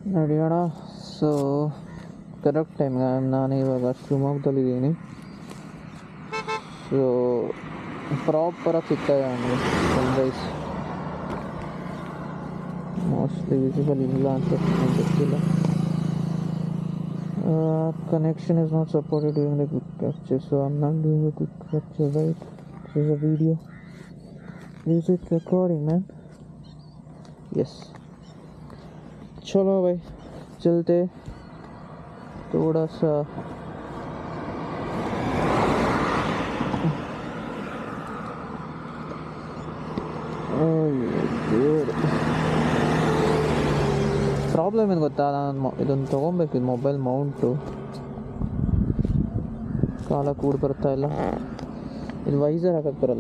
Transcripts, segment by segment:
ನಡೆಯೋಣ so correct ಟೈಮ್ಗೆ ನಾನು ಇವಾಗ ಶಿವಮೊಗ್ಗದಲ್ಲಿದ್ದೀನಿ ಸೊ ಪ್ರಾಪರಾಗಿ ಸಿಗ್ತಾಯಿದೆ ನನಗೆ ಸನ್ರೈಸ್ ಮೋಸ್ಟ್ಲಿ ವಿಸಿಬಲ್ ಇಲ್ಲ ಅಂತ ನನಗೆ ಗೊತ್ತಿಲ್ಲ connection is not supported during the quick capture so I'm not doing the quick capture right is a video is it recording man yes चलो भाई चलते थोड़ा सा ಪ್ರಾಬ್ಲಮ್ ಏನು ಗೊತ್ತಾ ನಾನು ಇದನ್ನು ತೊಗೊಬೇಕು ಇದು ಮೊಬೈಲ್ ಮೌಂಟು ಕಾಲ ಕೂಡ ಬರ್ತಾ ಇಲ್ಲ ಇದು ವೈಸರ್ ಹಾಕಕ್ಕೆ ಬರಲ್ಲ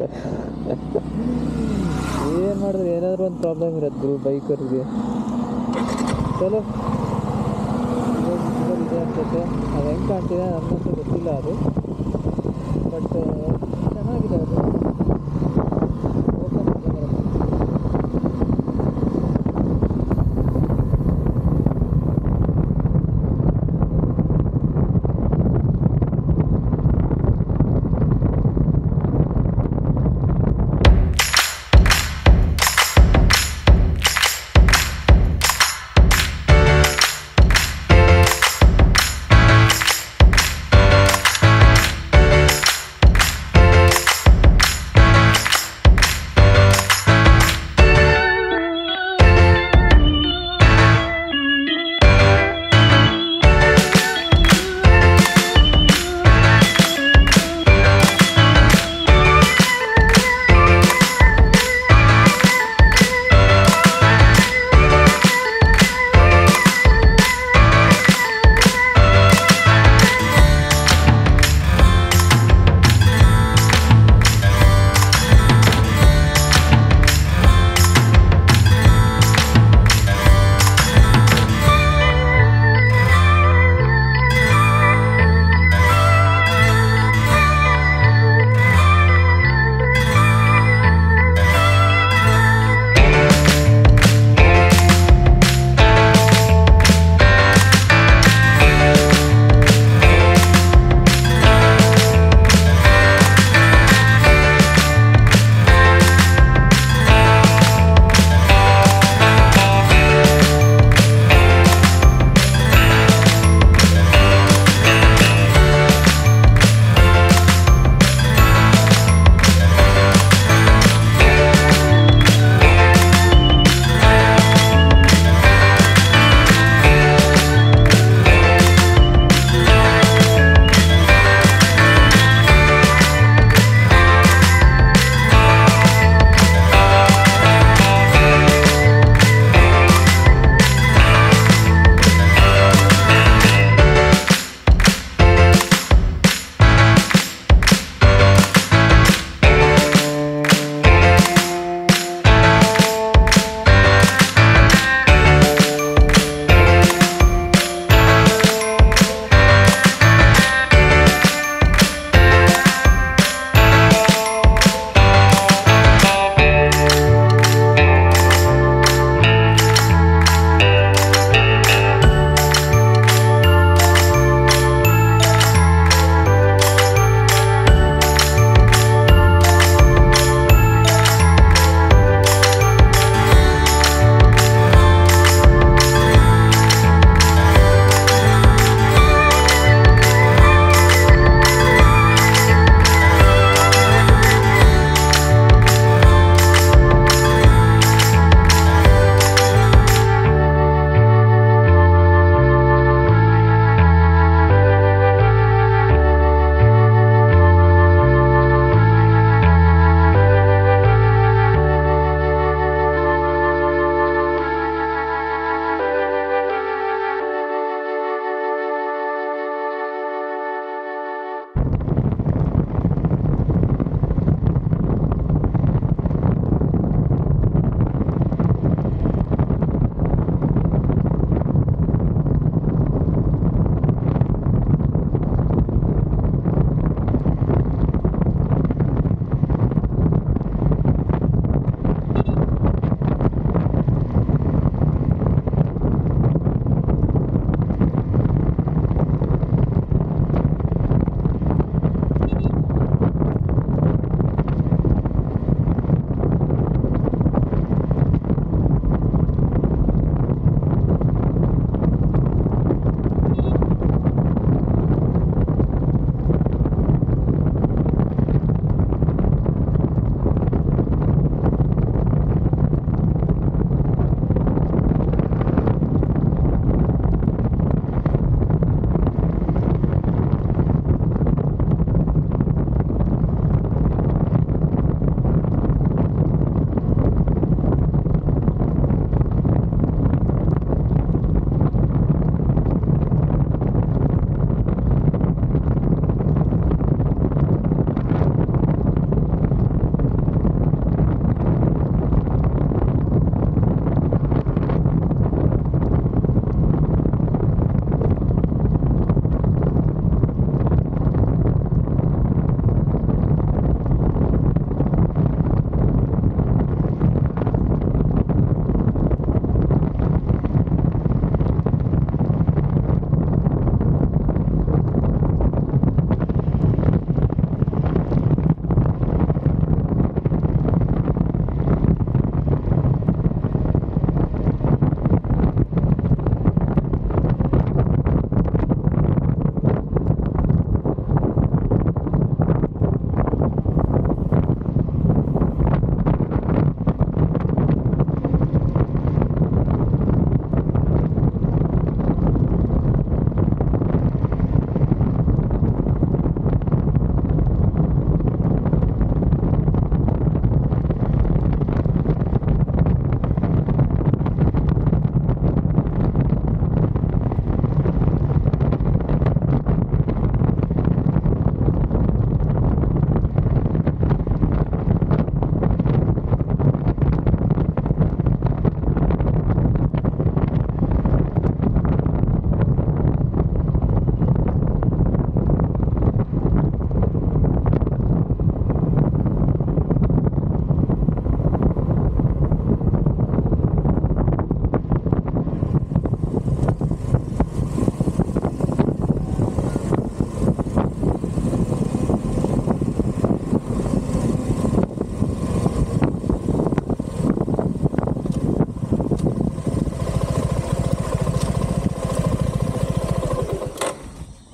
ಏನು ಮಾಡಿದ್ರೆ ಏನಾದರೂ ಒಂದು ಪ್ರಾಬ್ಲಮ್ ಇರುತ್ತೆ ಗುರು ಬೈಕರ್ಗೆ ಚಲೋ ಇವಾಗ ಇದೆ ಅನ್ಸುತ್ತೆ ಅದು ಹೆಂಗೆ ಕಾಣ್ತಿದೆ ನನ್ನಂತೂ ಗೊತ್ತಿಲ್ಲ ಅದು ಬಟ್ ಚೆನ್ನಾಗಿದೆ ಅದು open camera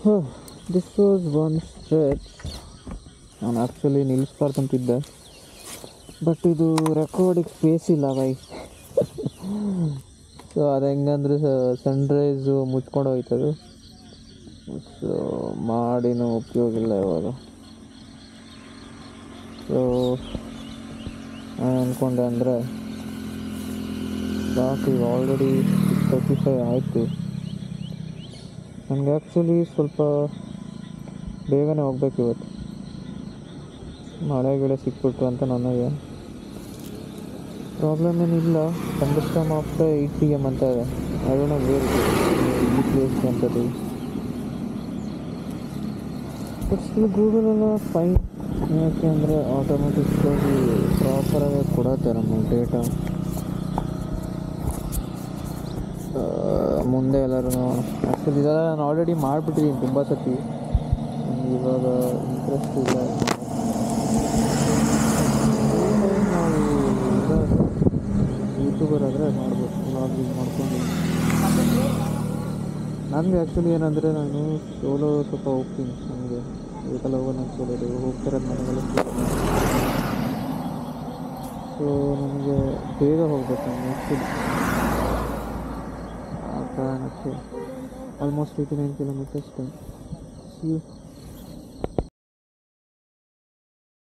this was one stretch ನಾನು ಆ್ಯಕ್ಚುಲಿ ನಿಲ್ಲಿಸ್ಬಾರ್ದಂತಿದ್ದೆ ಬಟ್ ಇದು ರೆಕಾರ್ಡಿಗೆ ಸ್ಪೇಸ್ ಇಲ್ಲ ಬೈ ಸೊ ಅದು ಹೆಂಗಂದ್ರೆ ಸನ್ರೈಸು ಮುಚ್ಕೊಂಡು ಹೋಯ್ತದು ಸೊ ಮಾಡಿನೂ ಉಪಯೋಗ ಇಲ್ಲ ಇವಾಗ ಸೊ ನಾನು ಅಂದ್ಕೊಂಡೆ ಅಂದರೆ ಸಾಕು ಈಗ ಆಲ್ರೆಡಿ ಸಿಕ್ಸ್ ತರ್ಟಿ ಫೈವ್ ಆಯಿತು ನನಗೆ ಆ್ಯಕ್ಚುಲಿ ಸ್ವಲ್ಪ ಬೇಗನೆ ಹೋಗ್ಬೇಕು ಇವತ್ತು ಮಳೆ ಗಿಡ ಸಿಕ್ಬಿಟ್ಟು ಅಂತ ನನಗೆ ಪ್ರಾಬ್ಲಮ್ ಏನಿಲ್ಲ thunderstorm after eight P M ಅಂತ ಇದೆ ಅದನ್ನು ಬೇರೆ ಈ ಪ್ಲೇಸ್ ಅಂತದ್ದು ಬಟ್ ಸ್ಟಿಲ್ ಗೂಗಲೆಲ್ಲ ಫೈನ್ ಯಾಕೆ ಅಂದರೆ ಆಟೋಮೆಟಿಕ್ಕಾಗಿ ಪ್ರಾಪರಾಗಿ ಕೊಡತ್ತೆ ನಮ್ಮ ಡೇಟಾ ಮುಂದೆ ಎಲ್ಲರೂ ಆ್ಯಕ್ಚುಲಿ ಇದೆಲ್ಲ ನಾನು ಆಲ್ರೆಡಿ ಮಾಡಿಬಿಟ್ಟಿದ್ದೀನಿ ತುಂಬ ಸತಿ ನನಗೆ ಇವಾಗ ಇಂಟ್ರೆಸ್ಟ್ ಇಲ್ಲ ನಾವು ಯೂಟ್ಯೂಬರ್ ಆದರೆ ಮಾಡ್ಬೋದು ವ್ಲಾಗಿಂಗ್ ಮಾಡ್ಕೊಂಡು ನನಗೆ ಆ್ಯಕ್ಚುಲಿ ಏನಂದರೆ ನಾನು ಸೋಲೋ ಸ್ವಲ್ಪ ಹೋಗ್ತೀನಿ ನನಗೆ ಇವತ್ತೆಲ್ಲ ಹೋಗೋ ನಾನು ಸೋಲೋ ಹೋಗ್ತಿರೋದು ಮನೆಗೆಲ್ಲ ಸೊ ನನಗೆ ಬೇಗ ಹೋಗ್ಬೇಕು ನಾನು ಆ್ಯಕ್ಚುಲಿ ಆ ಕಾರಣಕ್ಕೆ almost eighty nine kilometres time see you